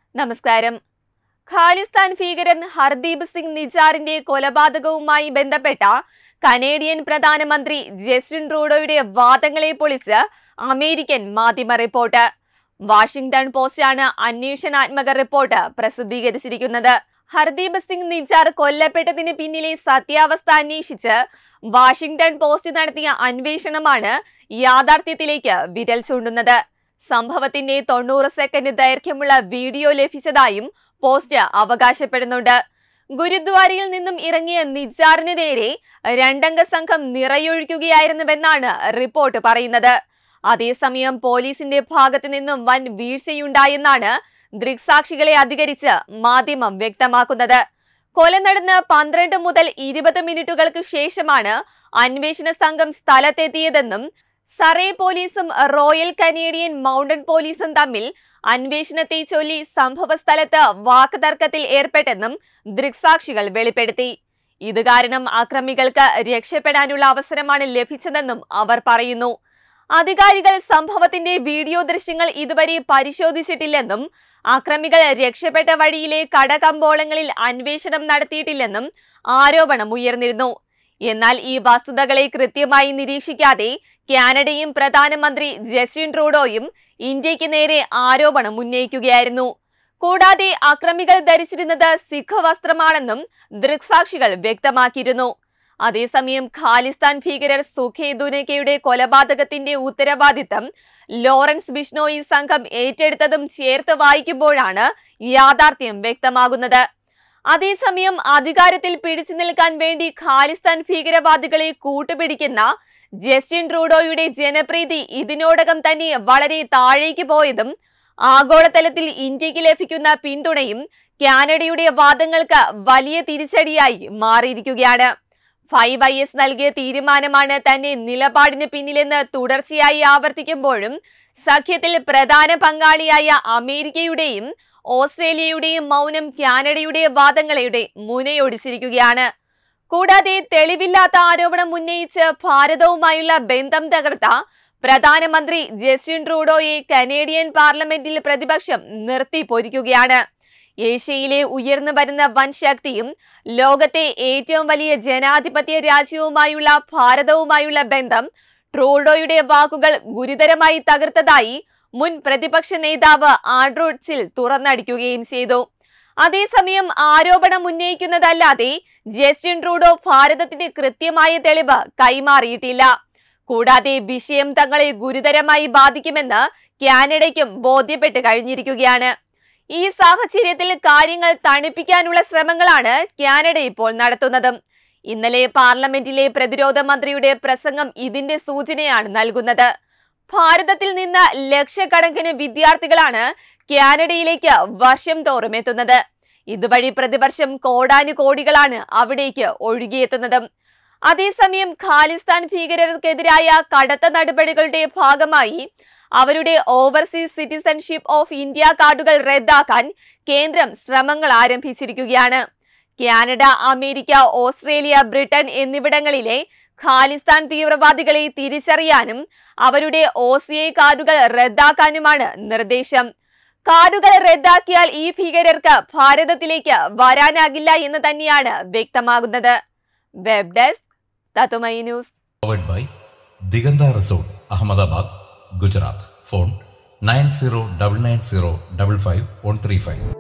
നമസ്കാരം ഖാലിസ്ഥാൻ ഭീകരൻ ഹർദീപ് സിംഗ് നിജാറിന്റെ കൊലപാതകവുമായി ബന്ധപ്പെട്ട കനേഡിയൻ പ്രധാനമന്ത്രി ജസ്റ്റിൻ ട്രൂഡോയുടെ വാദങ്ങളെ പൊളിച്ച് അമേരിക്കൻ മാധ്യമ റിപ്പോർട്ട് വാഷിംഗ്ടൺ പോസ്റ്റാണ് അന്വേഷണാത്മക റിപ്പോർട്ട് പ്രസിദ്ധീകരിച്ചിരിക്കുന്നത് ഹർദീപ് സിംഗ് നിജാർ കൊല്ലപ്പെട്ടതിന് പിന്നിലെ സത്യാവസ്ഥ അന്വേഷിച്ച് വാഷിംഗ്ടൺ പോസ്റ്റ് നടത്തിയ അന്വേഷണമാണ് യാഥാർത്ഥ്യത്തിലേക്ക് വിരൽ ചൂണ്ടുന്നത് സംഭവത്തിന്റെ തൊണ്ണൂറ് സെക്കൻഡ് ദൈർഘ്യമുള്ള വീഡിയോ ലഭിച്ചതായും പോസ്റ്റ് അവകാശപ്പെടുന്നുണ്ട് ഗുരുദ്വാരയിൽ നിന്നും ഇറങ്ങിയ നിജാറിന് നേരെ രണ്ടംഗ സംഘം നിറയൊഴിക്കുകയായിരുന്നുവെന്നാണ് റിപ്പോർട്ട് പറയുന്നത് അതേസമയം പോലീസിന്റെ ഭാഗത്തു നിന്നും വൻ വീഴ്ചയുണ്ടായെന്നാണ് ദൃക്സാക്ഷികളെ അധികരിച്ച് മാധ്യമം വ്യക്തമാക്കുന്നത് കൊല നടന്ന് പന്ത്രണ്ട് മുതൽ ഇരുപത് മിനിറ്റുകൾക്ക് ശേഷമാണ് അന്വേഷണ സംഘം സ്ഥലത്തെത്തിയതെന്നും സറേ പോലീസും റോയൽ കനേഡിയൻ മൗണ്ടൻ പോലീസും തമ്മിൽ അന്വേഷണത്തെ ചൊല്ലി സംഭവ സ്ഥലത്ത് വാക്കുതർക്കത്തിൽ ഏർപ്പെട്ടെന്നും ദൃക്സാക്ഷികൾ വെളിപ്പെടുത്തി ഇത് കാരണം അക്രമികൾക്ക് രക്ഷപ്പെടാനുള്ള അവസരമാണ് ലഭിച്ചതെന്നും അവർ പറയുന്നു അധികാരികൾ സംഭവത്തിന്റെ വീഡിയോ ദൃശ്യങ്ങൾ ഇതുവരെ പരിശോധിച്ചിട്ടില്ലെന്നും അക്രമികൾ രക്ഷപ്പെട്ട വഴിയിലെ കടകമ്പോളങ്ങളിൽ അന്വേഷണം നടത്തിയിട്ടില്ലെന്നും ആരോപണം ഉയർന്നിരുന്നു എന്നാൽ ഈ വസ്തുതകളെ കൃത്യമായി നിരീക്ഷിക്കാതെ കാനഡയും പ്രധാനമന്ത്രി ജസ്റ്റിൻ ട്രൂഡോയും ഇന്ത്യക്ക് നേരെ ആരോപണം ഉന്നയിക്കുകയായിരുന്നു കൂടാതെ അക്രമികൾ ധരിച്ചിരുന്നത് സിഖ് വസ്ത്രമാണെന്നും ദൃക്സാക്ഷികൾ വ്യക്തമാക്കിയിരുന്നു അതേസമയം ഖാലിസ്ഥാൻ ഭീകരർ സുഖേ ദുനക്കയുടെ കൊലപാതകത്തിന്റെ ഉത്തരവാദിത്തം ലോറൻസ് ബിഷ്ണോയി സംഘം ഏറ്റെടുത്തതും ചേർത്ത് വായിക്കുമ്പോഴാണ് യാഥാർത്ഥ്യം വ്യക്തമാകുന്നത് അതേസമയം അധികാരത്തിൽ പിടിച്ചു നിൽക്കാൻ വേണ്ടി ഖാലിസ്ഥാൻ ഭീകരവാദികളെ കൂട്ടുപിടിക്കുന്ന ജസ്റ്റിൻ ട്രൂഡോയുടെ ജനപ്രീതി ഇതിനോടകം തന്നെ വളരെ താഴേക്ക് പോയതും ആഗോളതലത്തിൽ ഇന്ത്യക്ക് ലഭിക്കുന്ന പിന്തുണയും കാനഡയുടെ വാദങ്ങൾക്ക് വലിയ തിരിച്ചടിയായി മാറിയിരിക്കുകയാണ് ഫൈവ് ഐ എസ് നൽകിയ തീരുമാനമാണ് തന്നെ നിലപാടിന് പിന്നിലെന്ന് തുടർച്ചയായി ആവർത്തിക്കുമ്പോഴും സഖ്യത്തിൽ പ്രധാന പങ്കാളിയായ അമേരിക്കയുടെയും ഓസ്ട്രേലിയയുടെയും മൗനം കാനഡയുടെ വാദങ്ങളുടെ മുനയൊടിച്ചിരിക്കുകയാണ് കൂടാതെ തെളിവില്ലാത്ത ആരോപണം ഉന്നയിച്ച് ഭാരതവുമായുള്ള ബന്ധം തകർത്ത പ്രധാനമന്ത്രി ജസ്റ്റിൻ ട്രൂഡോയെ കനേഡിയൻ പാർലമെന്റിൽ പ്രതിപക്ഷം നിർത്തിപ്പൊരിക്കുകയാണ് ഏഷ്യയിലെ ഉയർന്നു വരുന്ന വൻ ശക്തിയും ലോകത്തെ ഏറ്റവും വലിയ ജനാധിപത്യ രാജ്യവുമായുള്ള ഭാരതവുമായുള്ള ബന്ധം ട്രൂഡോയുടെ വാക്കുകൾ ഗുരുതരമായി തകർത്തതായി മുൻ പ്രതിപക്ഷ നേതാവ് ആൻഡ്രൂഡ്സിൽ തുറന്നടിക്കുകയും ചെയ്തു അതേസമയം ആരോപണം ഉന്നയിക്കുന്നതല്ലാതെ ജസ്റ്റിൻ ട്രൂഡോ ഭാരതത്തിന് കൃത്യമായ തെളിവ് കൈമാറിയിട്ടില്ല കൂടാതെ വിഷയം തങ്ങളെ ഗുരുതരമായി ബാധിക്കുമെന്ന് കാനഡയ്ക്കും ബോധ്യപ്പെട്ട് കഴിഞ്ഞിരിക്കുകയാണ് ഈ സാഹചര്യത്തിൽ കാര്യങ്ങൾ തണുപ്പിക്കാനുള്ള ശ്രമങ്ങളാണ് കാനഡ ഇപ്പോൾ നടത്തുന്നത് ഇന്നലെ പാർലമെന്റിലെ പ്രതിരോധ മന്ത്രിയുടെ പ്രസംഗം ഇതിന്റെ സൂചനയാണ് നൽകുന്നത് ഭാരതത്തിൽ നിന്ന് ലക്ഷക്കണക്കിന് വിദ്യാർത്ഥികളാണ് കാനഡയിലേക്ക് വർഷം തോറും എത്തുന്നത് ഇതുവഴി പ്രതിവർഷം കോടാനുകോടികളാണ് അവിടേക്ക് ഒഴുകിയെത്തുന്നത് അതേസമയം ഖാലിസ്ഥാൻ ഭീകരർക്കെതിരായ കടത്ത നടപടികളുടെ ഭാഗമായി അവരുടെ ഓവർസീസ് സിറ്റിസൺഷിപ്പ് ഓഫ് ഇന്ത്യ കാർഡുകൾ റദ്ദാക്കാൻ കേന്ദ്രം ശ്രമങ്ങൾ ആരംഭിച്ചിരിക്കുകയാണ് കാനഡ അമേരിക്ക ഓസ്ട്രേലിയ ബ്രിട്ടൻ എന്നിവിടങ്ങളിലെ ഖാലിസ്ഥാൻ തീവ്രവാദികളെ തിരിച്ചറിയാനും അവരുടെ ഒ സി ഐ കാർഡുകൾ റദ്ദാക്കാനുമാണ് നിർദ്ദേശം കാർഡുകൾ റദ്ദാക്കിയാൽ ഈ ഭീകരർക്ക് ഭാരതത്തിലേക്ക് വരാനാകില്ല എന്ന് തന്നെയാണ് വ്യക്തമാകുന്നത് വെബ് ഡെസ്ക് തത്തുമൈ news powered by Diganta Resort, Ahmedabad, Gujarat. Phone 9099055135.